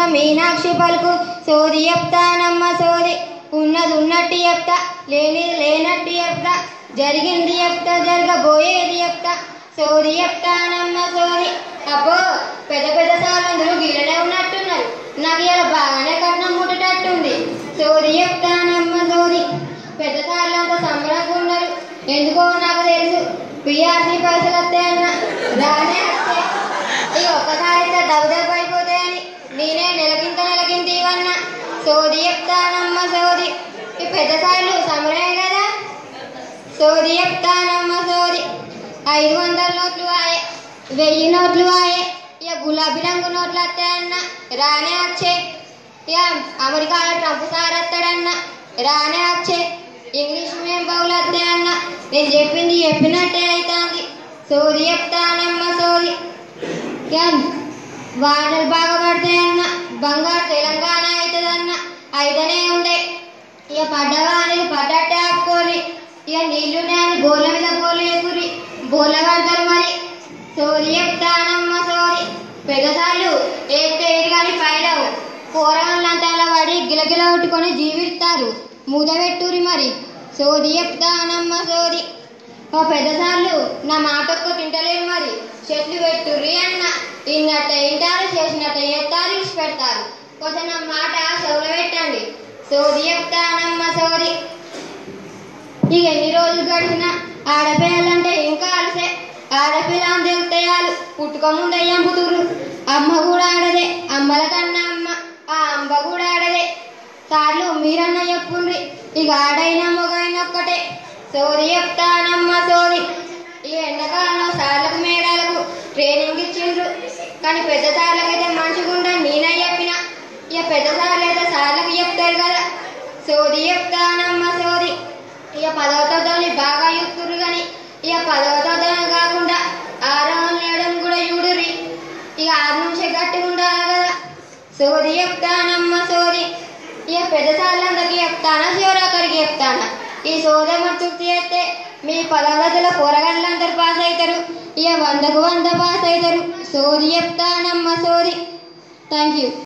మీనాక్షి పలుకు సోది చెప్తానమ్మ సోది ఉన్నది ఉన్నట్టు చెప్తా లేనిది లేనట్టు చెప్తా జరిగింది చెప్తా జరగబోయేది చెప్తా సోది చెప్తానమ్మ సోది అబ్బో పెద్ద పెద్ద సార్లు గిల్లనే ఉన్నట్టున్నారు నాకు ఇలా బాగానే కట్నం ముట్టేటట్టుంది సోది చెప్తానమ్మ సోది పెద్ద సార్లు అంత సంబరంగా ఉన్నారు ఎందుకో నాకు తెలుసు పిఆర్సీ పైసలు వస్తాయన్న రానే వస్తాయి ఇక ఒక్కసారి అయితే దెబ్బ దెబ్బ అయిపోతాయని నేనే నెలకింత నెలకింత ఇవన్న సోది చెప్తానమ్మ సోది ఈ పెద్ద సార్లు సమరమే కదా సోది చెప్తానమ్మ సోది ఐదు వందల నోట్లు ఆయే వెయ్యి నోట్లు ఆయే ఇక గులాబీ రంగు నోట్లు వస్తాయన్న రానే వచ్చే ఇక అమెరికాలో ట్రంప్ సార్ వస్తాడన్న రానే వచ్చే ఇంగ్లీష్ మేం బౌలు వస్తాయన్న నేను చెప్పింది చెప్పినట్టే అవుతుంది సోది చెప్తానమ్మ సోది ఇక వానలు బాగా పడతాయన్న బంగారు తెలంగాణ అవుతుందన్న అయితేనే ఉండే ఇక పడ్డవాని పడ్డట్టే ఆపుకోరి ఇక నీళ్లు నేను బోర్ల మీద బోర్లు వేసుకురి బోర్ల పడతారు మరి సోది చెప్తానమ్మ సోది పెద్దసార్లు ఏస్తే ఏది కానీ పైలవు కూరగాయలంతా అలా పడి గిలగిల కొట్టుకొని జీవిస్తారు మూత పెట్టురి మరి సోది చెప్తానమ్మ సోది ఓ పెద్దసార్లు నా మాట ఒక్క తింటలేరు మరి చెట్లు పెట్టుర్రి అన్న ఇన్నట్ట వింటారు చేసినట్ట చేస్తారు ఇచ్చి పెడతారు కొంచెం నా మాట చెవులు పెట్టండి సోది చెప్తానమ్మ సోది ఇక ఎన్ని రోజులు గడిచినా ఆడపిల్లలంటే ఇంకా అలసే ఆడపిల్ల అని తెలుస్తాయాలు పుట్టుక ముందు అయ్యంపుతురు అమ్మ కూడా ఆడదే అమ్మల కన్నా అమ్మ ఆ అమ్మ కూడా ఆడదే సార్లు మీరన్న చెప్పుండ్రి ఇక ఆడైనా మొగైనా ఒక్కటే సోది చెప్తానమ్మ సోది ఈ ఎండాకాలంలో సార్లకు మేడాలకు ట్రైనింగ్ ఇచ్చిండ్రు కానీ పెద్ద సార్లకు అయితే మంచిగా ఉండని నేనే చెప్పిన ఇక పెద్ద సార్లు అయితే సార్లకు చెప్తారు కదా సోది చెప్తానమ్మ సోది ఇక పదవ తరగతి బాగా చూస్తుర్రు కానీ ఇక పదవ తరగతి కాకుండా ఆరో ఏడం కూడా చూడుర్రి ఇక ఆరు నుంచి గట్టిగా ఉండాలి కదా సోది చెప్తానమ్మ సోది ఇక పెద్ద సార్లందరికీ చెప్తానా శివరాకరికి చెప్తానా ఈ సోదమ్మ తృప్తి చేస్తే మీ పదవదల కూరగాయలందరూ పాస్ అవుతారు ఇక వందకు వంద పాస్ అవుతారు సోది చెప్తానమ్మ సోది థ్యాంక్ యూ